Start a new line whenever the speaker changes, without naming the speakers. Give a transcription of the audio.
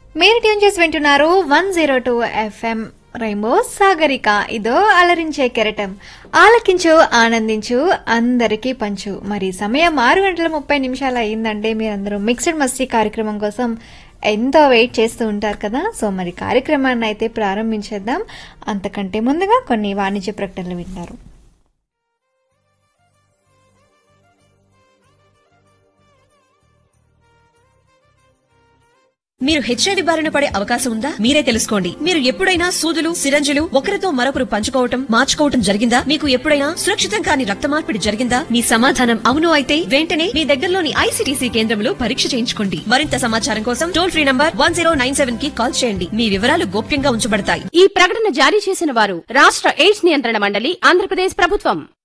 మీరు ట్యూన్ చేసి వింటున్నారు one zero two FM rainbow Sagarika ఇదో అలరించే కెరటం ఆలకించు ఆనందించు అందరికీ పంచు మరి సమయం ఆరు గంటల ముప్పై నిమిషాలు అయ్యిందంటే మీరందరూ మిక్స్డ్ మస్తీ కార్యక్రమం కోసం ఎంతో వెయిట్ చేస్తూ ఉంటారు కదా సో మరి కార్యక్రమాన్ని అయితే ప్రారంభించేద్దాం అంతకంటే ముందుగా కొన్ని వాణిజ్య ప్రకటనలు వింటారు
మీరు హెచ్ఐవి బారిన పడే అవకాశం ఉందా మీరే తెలుసుకోండి మీరు ఎప్పుడైనా సూదులు సిరంజులు ఒకరితో మరొకరు పంచుకోవటం మార్చుకోవటం జరిగిందా మీకు ఎప్పుడైనా సురక్షితం కాని రక్త మార్పిడి జరిగిందా మీ సమాధానం అవును అయితే వెంటనే మీ దగ్గరలోని ఐసీటీసీ కేంద్రంలో పరీక్ష చేయించుకోండి మరింత సమాచారం కోసం టోల్ ఫ్రీ నంబర్ వన్ కి కాల్ చేయండి మీ వివరాలు గోప్యంగా ఉంచబడతాయి
ఈ ప్రకటన జారీ చేసిన వారు రాష్ట్ర ఎయిడ్స్ నియంత్రణ మండలి ఆంధ్రప్రదేశ్ ప్రభుత్వం